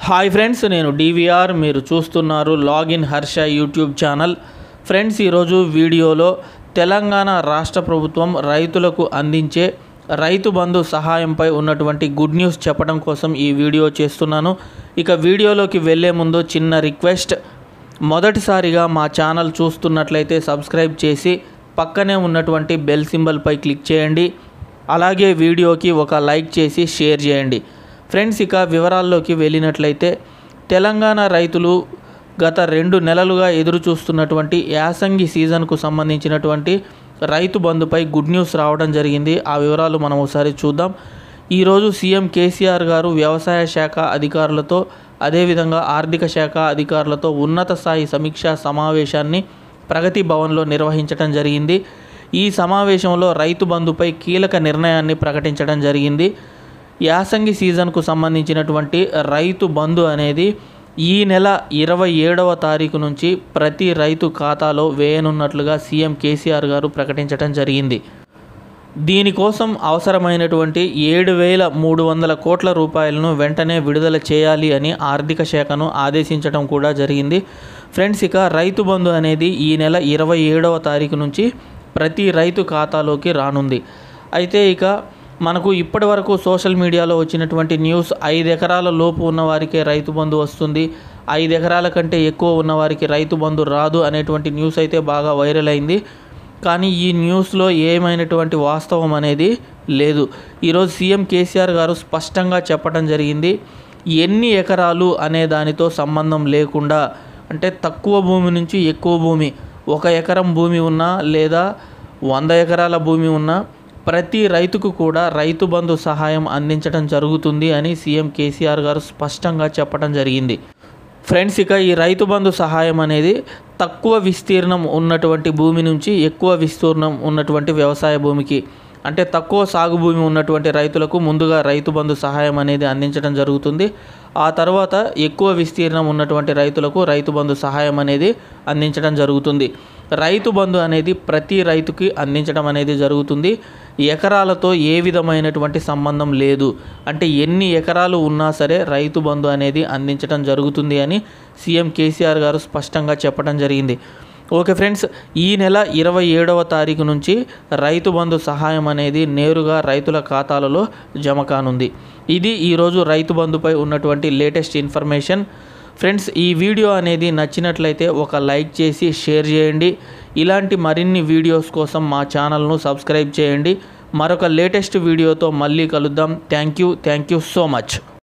hi friends నేను DVR మీరు చూస్తున్నారు login Harsha YouTube channel friends ఈరోజు వీడియోలో తెలంగాణ రాష్ట్ర ప్రభుత్వం రైతులకు అందించే రైతు బంధు సహాయంపై ఉన్నటువంటి గుడ్ న్యూస్ చెప్పడం కోసం ఈ వీడియో చేస్తున్నాను ఇక వీడియోలోకి వెళ్ళే ముందు చిన్న రిక్వెస్ట్ మొదటిసారిగా మా ఛానల్ చూస్తున్నట్లయితే సబ్స్క్రైబ్ చేసి పక్కనే ఉన్నటువంటి బెల్ సింబల్పై క్లిక్ చేయండి అలాగే వీడియోకి ఒక లైక్ చేసి షేర్ చేయండి ఫ్రెండ్స్ ఇక వివరాల్లోకి వెళ్ళినట్లయితే తెలంగాణ రైతులు గత రెండు నెలలుగా ఎదురు చూస్తున్నటువంటి యాసంగి సీజన్కు సంబంధించినటువంటి రైతు బంధుపై గుడ్ న్యూస్ రావడం జరిగింది ఆ వివరాలు మనం ఒకసారి చూద్దాం ఈరోజు సీఎం కేసీఆర్ గారు వ్యవసాయ శాఖ అధికారులతో అదేవిధంగా ఆర్థిక శాఖ అధికారులతో ఉన్నత స్థాయి సమీక్షా సమావేశాన్ని ప్రగతి భవన్లో నిర్వహించడం జరిగింది ఈ సమావేశంలో రైతు బంధుపై కీలక నిర్ణయాన్ని ప్రకటించడం జరిగింది యాసంగి సీజన్కు సంబంధించినటువంటి రైతు బంధు అనేది ఈ నెల ఇరవై ఏడవ తారీఖు నుంచి ప్రతి రైతు ఖాతాలో వేయనున్నట్లుగా సీఎం కేసీఆర్ గారు ప్రకటించడం జరిగింది దీనికోసం అవసరమైనటువంటి ఏడు వేల మూడు వందల కోట్ల రూపాయలను వెంటనే విడుదల చేయాలి అని ఆర్థిక శాఖను ఆదేశించడం కూడా జరిగింది ఫ్రెండ్స్ ఇక రైతు బంధు అనేది ఈ నెల ఇరవై ఏడవ తారీఖు నుంచి ప్రతి రైతు ఖాతాలోకి రానుంది అయితే ఇక మనకు ఇప్పటి వరకు సోషల్ మీడియాలో వచ్చినటువంటి న్యూస్ ఐదు ఎకరాల లోపు ఉన్న వారికే రైతు బంధు వస్తుంది ఐదు ఎకరాల కంటే ఎక్కువ ఉన్న వారికి రైతు బంధు రాదు అనేటువంటి న్యూస్ అయితే బాగా వైరల్ అయింది కానీ ఈ న్యూస్లో ఏమైనటువంటి వాస్తవం అనేది లేదు ఈరోజు సీఎం కేసీఆర్ గారు స్పష్టంగా చెప్పడం జరిగింది ఎన్ని ఎకరాలు అనే దానితో సంబంధం లేకుండా అంటే తక్కువ భూమి నుంచి ఎక్కువ భూమి ఒక ఎకరం భూమి ఉన్నా లేదా వంద ఎకరాల భూమి ఉన్నా ప్రతి రైతుకు కూడా రైతు బంధు సహాయం అందించడం జరుగుతుంది అని సీఎం కేసీఆర్ గారు స్పష్టంగా చెప్పడం జరిగింది ఫ్రెండ్స్ ఇక ఈ రైతు బంధు సహాయం అనేది తక్కువ విస్తీర్ణం ఉన్నటువంటి భూమి నుంచి ఎక్కువ విస్తీర్ణం ఉన్నటువంటి వ్యవసాయ భూమికి అంటే తక్కువ సాగు భూమి ఉన్నటువంటి రైతులకు ముందుగా రైతు బంధు సహాయం అనేది అందించడం జరుగుతుంది ఆ తర్వాత ఎక్కువ విస్తీర్ణం ఉన్నటువంటి రైతులకు రైతు బంధు సహాయం అనేది అందించడం జరుగుతుంది రైతు బంధు అనేది ప్రతి రైతుకి అందించడం అనేది జరుగుతుంది ఎకరాలతో ఏ విధమైనటువంటి సంబంధం లేదు అంటే ఎన్ని ఎకరాలు ఉన్నా సరే రైతు బంధు అనేది అందించడం జరుగుతుంది అని సీఎం కేసీఆర్ గారు స్పష్టంగా చెప్పడం జరిగింది ఓకే ఫ్రెండ్స్ ఈ నెల ఇరవై ఏడవ తారీఖు నుంచి రైతు బంధు సహాయం అనేది నేరుగా రైతుల ఖాతాలలో జమ కానుంది ఇది ఈరోజు రైతు బంధుపై ఉన్నటువంటి లేటెస్ట్ ఇన్ఫర్మేషన్ ఫ్రెండ్స్ ఈ వీడియో అనేది నచ్చినట్లయితే ఒక లైక్ చేసి షేర్ చేయండి ఇలాంటి మరిన్ని వీడియోస్ కోసం మా ఛానల్ను సబ్స్క్రైబ్ చేయండి మరొక లేటెస్ట్ వీడియోతో మళ్ళీ కలుద్దాం thank you thank you so much